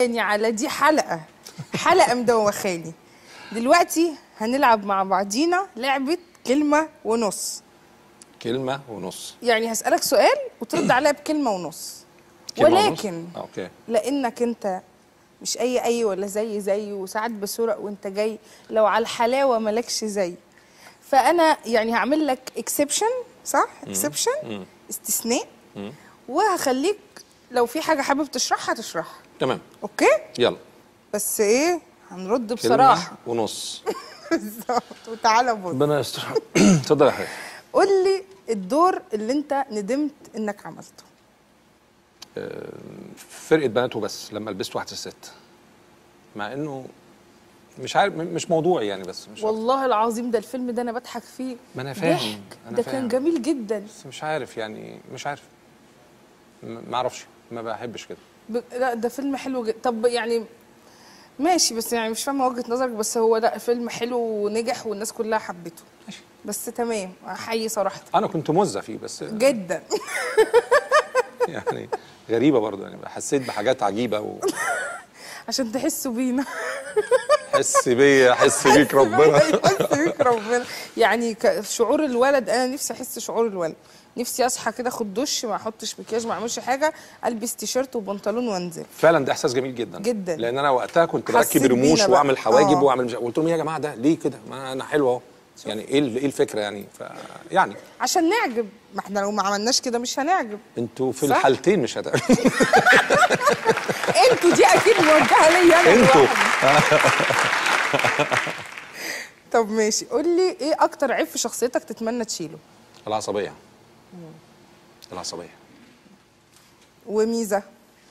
يعني على دي حلقة حلقة مدوخاني دلوقتي هنلعب مع بعضينا لعبة كلمة ونص كلمه ونص يعني هسألك سؤال وترد عليا بكلمة ونص كلمة ونص؟ ولكن آه، اوكي لانك انت مش اي اي ولا زي زي وساعات بسرق وانت جاي لو على الحلاوه مالكش زي فانا يعني هعمل لك اكسبشن صح اكسبشن استثناء وهخليك لو في حاجه حابب تشرحها تشرحها تمام اوكي يلا بس ايه هنرد كلمة بصراحه ونص بالظبط وتعالى بص ربنا يستر اتفضل يا حبيبي قول لي الدور اللي انت ندمت انك عملته فرقه بنات وبس لما لبست واحده ست مع انه مش عارف مش موضوعي يعني بس مش عارف. والله العظيم ده الفيلم ده انا بضحك فيه ما أنا فاهم، ضحك. أنا ده فاهم. كان جميل جدا بس مش عارف يعني مش عارف م- ما اعرفش ما بحبش كده ب... لا ده فيلم حلو جدا طب يعني ماشي بس يعني مش فاهمه وجهه نظرك بس هو لا فيلم حلو ونجح والناس كلها حبته ماشي بس تمام احيي صراحه انا كنت مزه فيه بس جدا يعني غريبه برضه يعني حسيت بحاجات عجيبه عشان تحسوا بينا وحس بيا حس بيك ربنا يحس بيك ربنا يعني ك- شعور الولد انا نفسي احس شعور الولد نفسي اصحى كده اخد دش ما احطش مكياج ما اعملش حاجه البس تيشيرت وبنطلون وانزل فعلا ده احساس جميل جدا جدا. لان انا وقتها كنت حسيت بركب رموش بينا بقى. واعمل حواجب آه. واعمل مش... قلت لهم يا جماعه ده ليه كده ما انا حلو اهو يعني ايه ال- ايه الفكره يعني ف يعني عشان نعجب ما احنا لو ما عملناش كده مش هنعجب انتوا في صح؟ الحالتين مش هتعملوا انتوا دي اكيد موجهه ليا انا انتوا. لوحدي. طب ماشي قول لي ايه اكتر عيب في شخصيتك تتمنى تشيله العصبيه العصبيه وميزه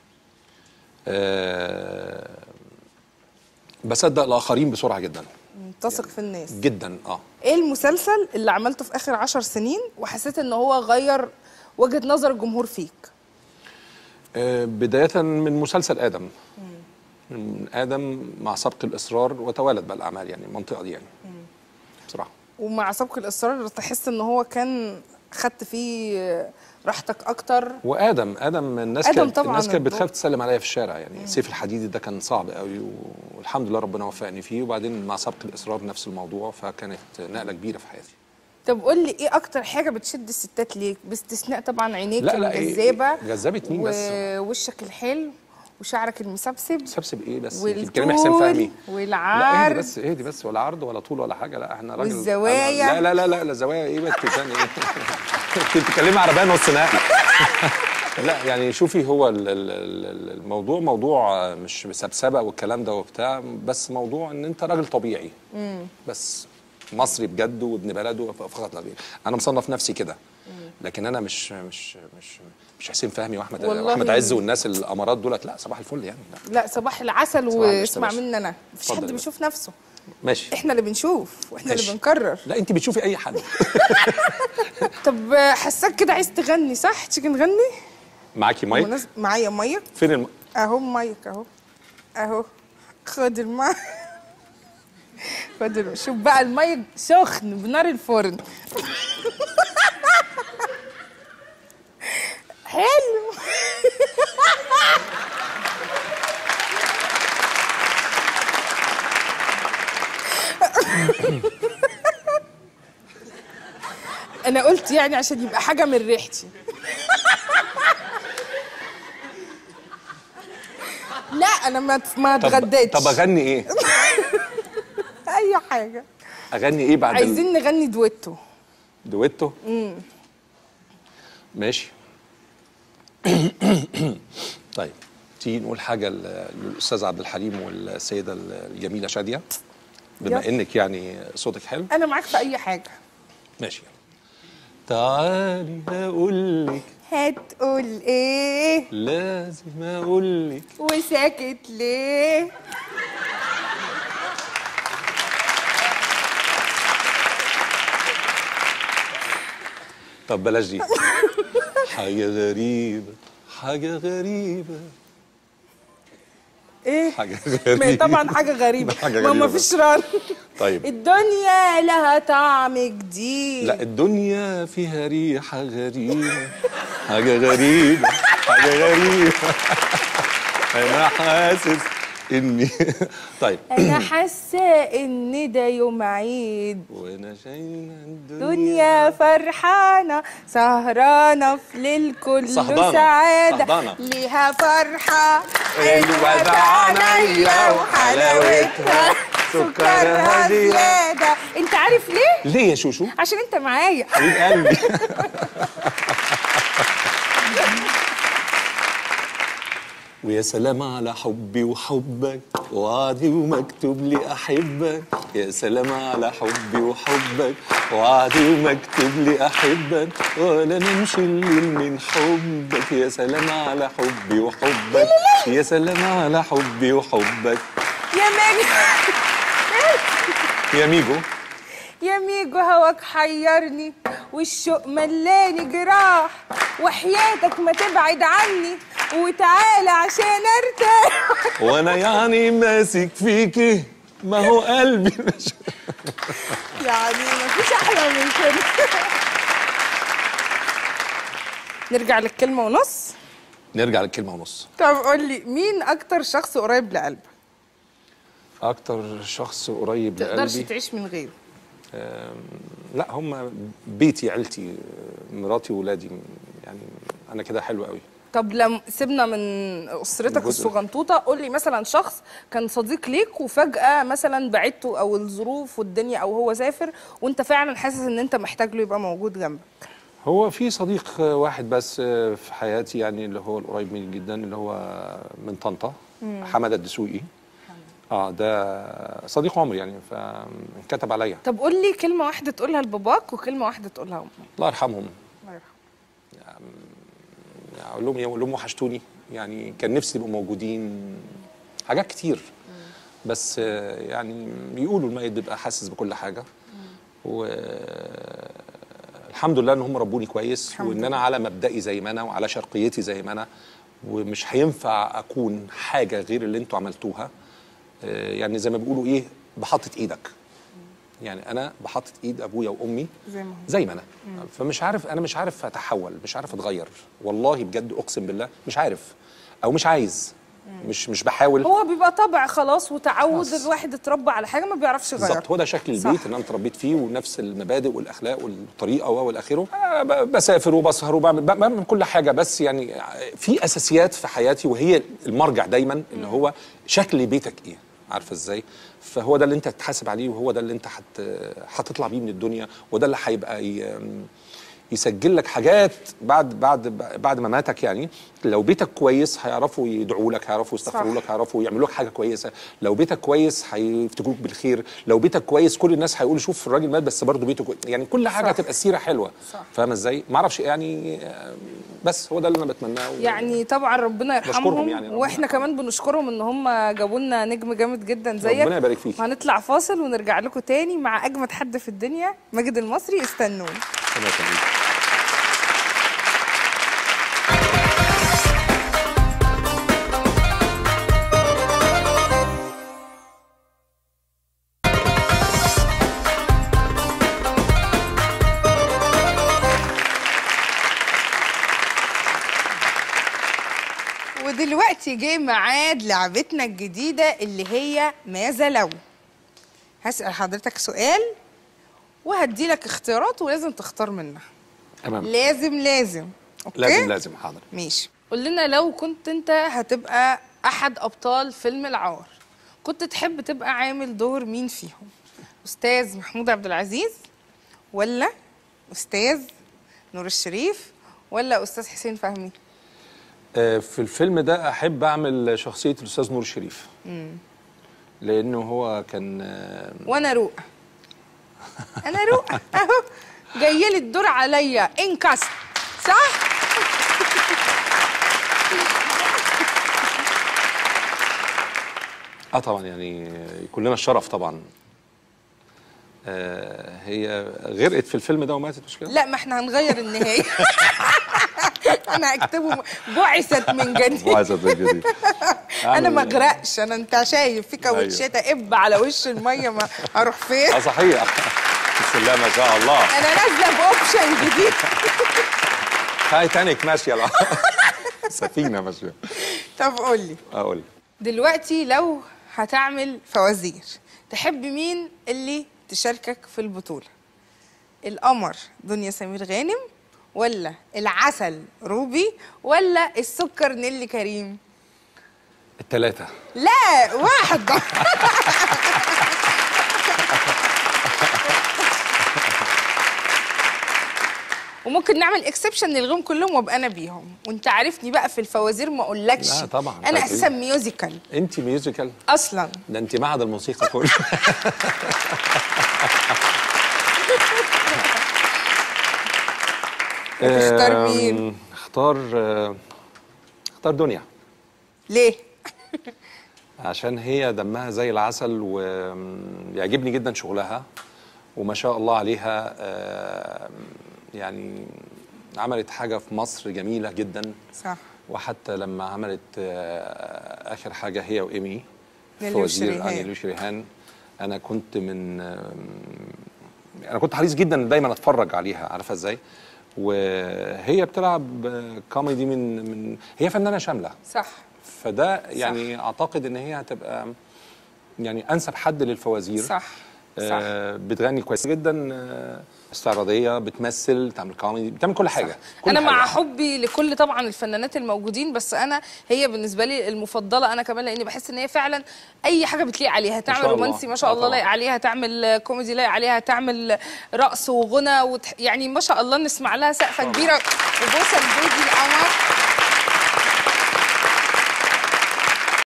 أه... بصدق الاخرين بسرعه جدا تثق في الناس جدا اه ايه المسلسل اللي عملته في اخر عشر سنين وحسيت ان هو غير وجهه نظر الجمهور فيك آه، بداية من مسلسل آدم من آدم مع سبق الإصرار وتوالد بقى الأعمال يعني المنطقة دي يعني بصراحة ومع سبق الاصرار تحس ان هو كان خدت فيه راحتك اكتر وآدم آدم الناس آدم كانت طبعاً الناس كانت الدور. بتخاف تسلم عليا في الشارع يعني سيف الحديدي ده كان صعب قوي والحمد لله ربنا وفقني فيه وبعدين مع سبق الإصرار نفس الموضوع فكانت نقلة كبيرة في حياتي طب قول لي ايه اكتر حاجه بتشد الستات ليك باستثناء طبعا عينيك لا، لا، إيه- الجذابه جذابة مين بس؟ ووشك الحلو وشعرك المسبسب سبسب ايه بس انت والطول بتتكلمي حسين فهمي لا اهدي والعرض بس اهدي بس ولا عرض ولا طول ولا حاجه لا احنا راجل والزوايا. أنا- لا لا لا لا لا زوايا ايه بس تاني ايه انت بتتكلمي عربيه نص نقل لا يعني شوفي هو ال- ال- ال- الموضوع موضوع مش سبسبه والكلام ده وبتاع بس موضوع ان انت راجل طبيعي بس مصري بجد وابن بلده فقط لا غير انا مصنف نفسي كده لكن انا مش مش مش مش حسين فهمي واحمد والله. واحمد عز والناس الامارات دولت لا صباح الفل يعني لا. لا صباح العسل صباح العسل واسمع يا باشا. مني انا مفيش اتفضل حد يا بيشوف نفسه ماشي احنا اللي بنشوف واحنا اللي ماشي. بنكرر لا انت بتشوفي اي حد طب حساك كده عايز تغني صح تيجي نغني معاكي مايك مناس- معايا مايك فين الم... اهو مايك اهو اهو خد المايك خد الم... شوف بقى المايك سخن بنار الفرن حلو انا قلت يعني عشان يبقى حاجه من ريحتي لا انا ما ما طب اتغديتش طب اغني ايه اي حاجه اغني ايه بعد ال- عايزين نغني دويتو دويتو ماشي طيب تيجي نقول حاجه ل- للاستاذ عبد الحليم والسيده الجميله شاديه بما يلا. انك يعني صوتك حلو انا معاك في اي حاجه ماشي تعالي اقول لك هتقول ايه لازم اقول لك وساكت ليه طب بلاش دي حاجه غريبه حاجه غريبه ايه حاجه ما غريبه هي طبعا حاجه غريبه حاجة ما ما غريبة. فيش رن طيب. الدنيا لها طعم جديد لا الدنيا فيها ريحة غريبة حاجة غريبة حاجة غريبة انا حاسس اني طيب انا حاسه ان ده يوم عيد وانا شايله دنيا فرحانة سهرانة في ليل كله صهدانة. سعادة صهدانة. ليها فرحة حلوة بعينيا وحلاوتها سكرها زيادة انت عارف ليه؟ ليه يا شوشو؟ عشان انت معايا حبيب قلبي ويا سلام على حبي وحبك وعدي ومكتوب لي احبك يا سلام على حبي وحبك وعدي ومكتوب لي احبك ولا نمشي الليل من حبك يا سلام على حبي وحبك يا سلام على حبي وحبك يا ميجو يا ميجو يا ميجو هواك حيرني والشوق ملاني جراح وحياتك ما تبعد عني وتعالى عشان ارتاح وانا يعني ماسك فيكي ما هو قلبي مش يعني مفيش احلى من كده نرجع للكلمة ونص نرجع للكلمه ونص طب قول لي مين اكتر شخص قريب لقلبك اكتر شخص قريب تقدرش لقلبي تعيش من غيره لا هم بيتي عيلتي مراتي وولادي يعني انا كده حلو قوي طب لما سيبنا من اسرتك جزء. الصغنطوطه قول لي مثلا شخص كان صديق ليك وفجاه مثلا بعدته او الظروف والدنيا او هو سافر وانت فعلا حاسس ان انت محتاج له يبقى موجود جنبك هو في صديق واحد بس في حياتي يعني اللي هو القريب مني جدا اللي هو من طنطا حمد الدسوقي اه ده صديق عمري يعني فكتب عليا طب قول لي كلمه واحده تقولها لباباك وكلمه واحده تقولها لامك الله يرحمهم الله يرحمه اقول لهم اقول لهم وحشتوني يعني كان نفسي يبقوا موجودين حاجات كتير بس آه، يعني بيقولوا الميت بيبقى حاسس بكل حاجه و الحمد لله ان هم ربوني كويس الحمد وان لله. انا على مبدئي زي ما انا وعلى شرقيتي زي ما انا ومش هينفع اكون حاجه غير اللي انتوا عملتوها آه، يعني زي ما بيقولوا ايه بحطة ايدك يعني انا بحطة ايد ابويا وامي زي ما هو. زي ما انا فمش عارف انا مش عارف اتحول مش عارف اتغير والله بجد اقسم بالله مش عارف او مش عايز مش مش بحاول هو بيبقى طبع خلاص وتعود خلاص. الواحد اتربى على حاجه ما بيعرفش يغير بالظبط هو ده شكل صح. البيت اللي انا اتربيت فيه ونفس المبادئ والاخلاق والطريقه و والى اخره آه، ب- بسافر وبسهر وبعمل ب- بعمل كل حاجه بس يعني في اساسيات في حياتي وهي المرجع دايما اللي هو شكل بيتك ايه عارفه ازاي فهو ده اللي انت هتحاسب عليه وهو ده اللي انت هت هتطلع بيه من الدنيا وده اللي هيبقى ي- يسجل لك حاجات بعد بعد بعد ما ماتك يعني لو بيتك كويس هيعرفوا يدعوا لك هيعرفوا يستغفروا صح. لك هيعرفوا يعملوا لك حاجه كويسه لو بيتك كويس هيفتكروك بالخير لو بيتك كويس كل الناس هيقولوا شوف الراجل مات بس برضه بيته كويس يعني كل حاجه صح. هتبقى السيره حلوه صح. فاهمه ازاي ما اعرفش يعني آه، بس هو ده اللي انا بتمناه يعني طبعا ربنا بشكرهم يرحمهم يعني، ربنا واحنا كمان بنشكرهم ان هم جابوا لنا نجم جامد جدا زيك ربنا يبارك فيك. وهنطلع فاصل ونرجع لكم تاني مع اجمد حد في الدنيا ماجد المصري استنوني ربنا يخليك. ودلوقتي جه ميعاد لعبتنا الجديدة اللي هي ماذا لو هسأل حضرتك سؤال وهدي لك اختيارات ولازم تختار منها تمام لازم لازم اوكي لازم لازم حاضر ماشي قول لنا لو كنت انت هتبقى احد ابطال فيلم العار كنت تحب تبقى عامل دور مين فيهم استاذ محمود عبد العزيز ولا استاذ نور الشريف ولا استاذ حسين فهمي آه، في الفيلم ده احب اعمل شخصيه الاستاذ نور الشريف لانه هو كان آه، وانا روق انا روق اهو جاي لي الدور عليا انكس صح اه طبعا يعني كلنا الشرف طبعا آه هي غرقت في الفيلم ده وماتت مش كده؟ لا ما احنا هنغير النهايه انا هكتبه بعثت من جديد وعايزة تجديد. انا أعمل- ما اغرقش انا انت شايف في كاوتشات اب على وش الميه ما اروح فين اه صحيح بسم الله ما شاء الله انا نازله باوبشن جديد تايتانيك ماشيه لا سفينه ماشيه طب قول لي اقول دلوقتي لو هتعمل فوازير تحب مين اللي تشاركك في البطولة القمر دنيا سمير غانم ولا العسل روبي ولا السكر نيلي كريم الثلاثه لا واحدة وممكن نعمل اكسبشن نلغيهم كلهم وابقى انا بيهم وانت عارفني بقى في الفوازير ما اقولكش لا طبعاً، انا طبعاً. اساسا ميوزيكال انت ميوزيكال اصلا ده انت معهد الموسيقى كله هتختار مين؟ آم، اختار آه، اختار دنيا ليه عشان هي دمها زي العسل ويعجبني جدا شغلها وما شاء الله عليها آه، يعني عملت حاجة في مصر جميلة جدا صح وحتى لما عملت آه، آخر حاجة هي وإيمي نيلي فوازير وشريهان. عن نيلي وشريهان أنا كنت من آم، أنا كنت حريص جدا دايما أتفرج عليها عارفة إزاي وهي بتلعب آه، كوميدي من من هي فنانة شاملة صح فده يعني اعتقد ان هي هتبقى يعني انسب حد للفوازير صح آه بتغني كويس جدا آه استعراضيه بتمثل تعمل كوميدي بتعمل كل حاجه كل انا مع حاجة. حبي لكل طبعا الفنانات الموجودين بس انا هي بالنسبه لي المفضله انا كمان لاني بحس ان هي فعلا اي حاجه بتليق عليها تعمل شاء الله. رومانسي ما شاء آه الله طبعاً. لايق عليها تعمل كوميدي لايق عليها تعمل رقص وغنى وتح... يعني ما شاء الله نسمع لها سقفه كبيره وبوسه لبيبي القمر